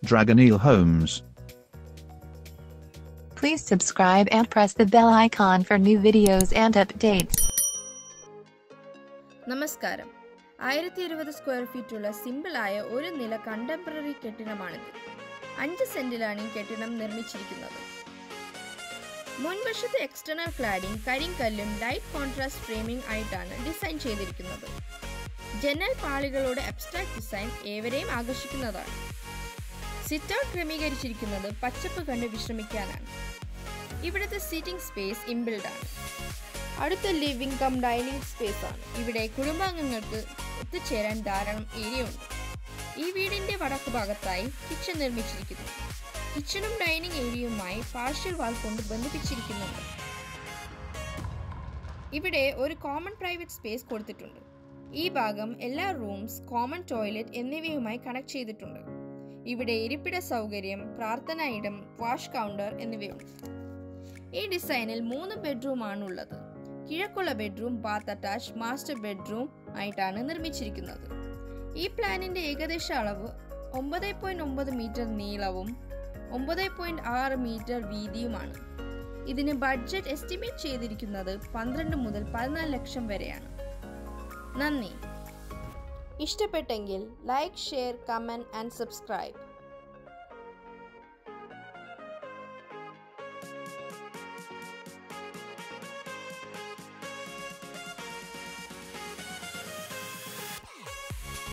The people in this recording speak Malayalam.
Dragoneel Homes. Please subscribe and press the bell icon for new videos and updates. നമസ്കാരം ആയിരത്തി ഇരുപത് സ്ക്വയർ ഫീറ്റുള്ള സിമ്പിളായ ഒരു നില കണ്ടംപററി കെട്ടിടമാണിത് അഞ്ച് സെന്റിലാണ് ഈ കെട്ടിടം നിർമ്മിച്ചിരിക്കുന്നത് മുൻവശത്തെ എക്സ്റ്റേണൽ ക്ലാഡിംഗ് കരിങ്കല്ലും ലൈറ്റ് കോൺട്രാസ്റ്റ് ഫ്രെയിമിംഗ് ആയിട്ടാണ് ഡിസൈൻ ചെയ്തിരിക്കുന്നത് ജനൽ പാളികളുടെ അബ്സ്ട്രാക്ട് ഡിസൈൻ ഏവരെയും ആകർഷിക്കുന്നതാണ് സിറ്റ് ഔട്ട് ക്രമീകരിച്ചിരിക്കുന്നത് പച്ചപ്പ് കണ്ട് വിശ്രമിക്കാനാണ് ഇവിടുത്തെ സീറ്റിംഗ് സ്പേസ് ഇംബിൾഡ് ആണ് അടുത്ത ലിവിംഗ് കം ഡൈനിങ് സ്പേസ് ആണ് ഇവിടെ കുടുംബാംഗങ്ങൾക്ക് എത്തിച്ചേരാൻ ധാരാളം ഏരിയ ഉണ്ട് ഈ വീടിന്റെ വടക്ക് ഭാഗത്തായി കിച്ചൺ നിർമ്മിച്ചിരിക്കുന്നു കിച്ചണും ഡൈനിങ് ഏരിയയുമായി പാർഷ്യൽ വാൾ കൊണ്ട് ബന്ധിപ്പിച്ചിരിക്കുന്നുണ്ട് ഇവിടെ ഒരു കോമൺ പ്രൈവറ്റ് സ്പേസ് കൊടുത്തിട്ടുണ്ട് ഈ ഭാഗം എല്ലാ റൂംസ് കോമൺ ടോയ്ലറ്റ് എന്നിവയുമായി കണക്ട് ചെയ്തിട്ടുണ്ട് ഇവിടെ ഇരിപ്പിട സൗകര്യം പ്രാർത്ഥനാ ഇടം വാഷ് കൗണ്ടർ എന്നിവയുണ്ട് ഈ ഡിസൈനിൽ മൂന്ന് ബെഡ്റൂം ആണുള്ളത് കിഴക്കുള്ള bedroom bath attach master bedroom ആയിട്ടാണ് നിർമ്മിച്ചിരിക്കുന്നത് ഈ പ്ലാനിന്റെ ഏകദേശ അളവ് ഒമ്പത് പോയിന്റ് ഒമ്പത് മീറ്റർ നീളവും ഒമ്പത് പോയിന്റ് ആറ് മീറ്റർ വീതിയുമാണ് ഇതിന് ബഡ്ജറ്റ് എസ്റ്റിമേറ്റ് ചെയ്തിരിക്കുന്നത് പന്ത്രണ്ട് മുതൽ പതിനാല് ലക്ഷം വരെയാണ് നന്ദി ഇഷ്ടപ്പെട്ടെങ്കിൽ like share comment and subscribe